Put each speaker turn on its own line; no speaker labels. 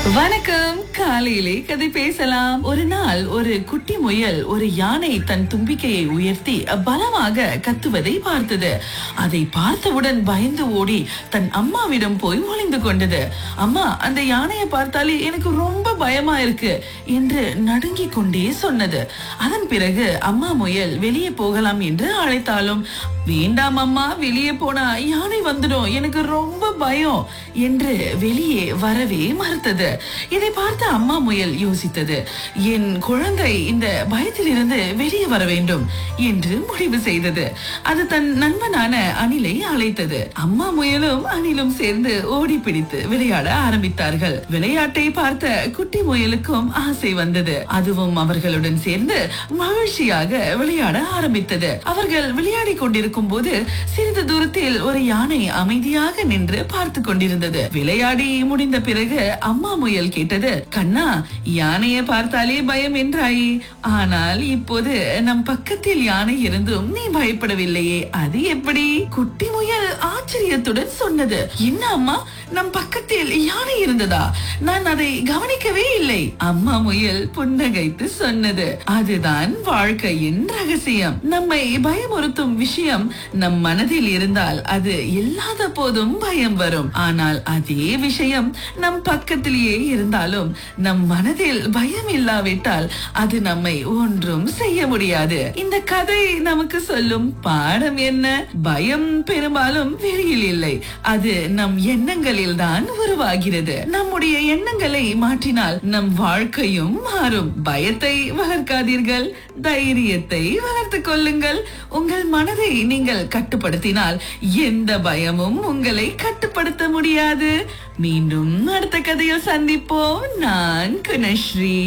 வணக்கம் காலையிலே கதை பேசலாம் ஒரு நாள் ஒரு குட்டி முயல் ஒரு யானை தன் தும்பிக்கையை உயர்த்தி பலமாக கத்துவதை பார்த்தது அதை பார்த்தவுடன் பயந்து ஓடி தன் அம்மாவிடம் போய் ஒளிந்து கொண்டது அம்மா அந்த யானையை பார்த்தாலே எனக்கு ரொம்ப பயமா இருக்கு என்று நடுங்கிக் கொண்டே சொன்னது அதன் பிறகு அம்மா முயல் வெளியே போகலாம் என்று அழைத்தாலும் வேண்டாம் அம்மா வெளியே போனா யானை வந்துடும் எனக்கு ரொம்ப பயம் என்று வெளியே வரவே மறுத்தது இதை பார்த்த அம்மா முயல் யோசித்தது என் குழந்தை இந்த பயத்திலிருந்து வெளியே வர வேண்டும் என்று முடிவு செய்தது அது தன் நண்பனான அணிலை அழைத்தது அம்மா முயலும் அணிலும் சேர்ந்து ஓடி பிடித்து விளையாட ஆரம்பித்தார்கள் விளையாட்டை பார்த்த குட்டி முயலுக்கும் ஆசை வந்தது அதுவும் அவர்களுடன் சேர்ந்து மகிழ்ச்சியாக விளையாட ஆரம்பித்தது அவர்கள் விளையாடிக் கொண்டிருக்கும் போது சிறிது தூரத்தில் ஒரு யானை அமைதியாக நின்று பார்த்து கொண்டிருந்தது விளையாடி முடிந்த பிறகு அம்மா முயல் கேட்டது கண்ணா யானையை பார்த்தாலே பயம் என்றாயே ஆனால் இப்போது நம் பக்கத்தில் யானை இருந்தும் நீ பயப்படவில்லையே அது எப்படி குட்டி முயல் ஆச்சரியத்துடன் சொன்னது என்ன அம்மா நம் பக்கத்தில் யானை இருந்ததா நான் அதை கவனிக்கவே இல்லை அம்மா முயல் புன்னகைத்து சொன்னது அதுதான் வாழ்க்கையின் ரகசியம் நம்மை பயமுறுத்தும் விஷயம் நம் மனதில் இருந்தால் அது இல்லாத போதும் பயம் வரும் ஆனால் அதே விஷயம் நம் பக்கத்திலேயே இருந்தாலும் நம் மனதில் பயம் இல்லாவிட்டால் அது நம்மை ஒன்றும் செய்ய முடியாது இந்த கதை நமக்கு சொல்லும் பாடம் என்ன பயம் பெரும்பாலும் வெளியில் இல்லை அது நம் எண்ணங்களில் தான் உருவாகிறது நம்முடைய எண்ணங்களை மாற்றினால் நம் வாழ்க்கையும் மாறும் பயத்தை வளர்க்காதீர்கள் தைரியத்தை வளர்த்துக் கொள்ளுங்கள் உங்கள் மனதை நீங்கள் கட்டுப்படுத்தினால் எந்த பயமும் உங்களை கட்டுப்படுத்த முடியாது மீண்டும் அடுத்த கதையில் சந்திப்போம் நான் குணஸ்ரீ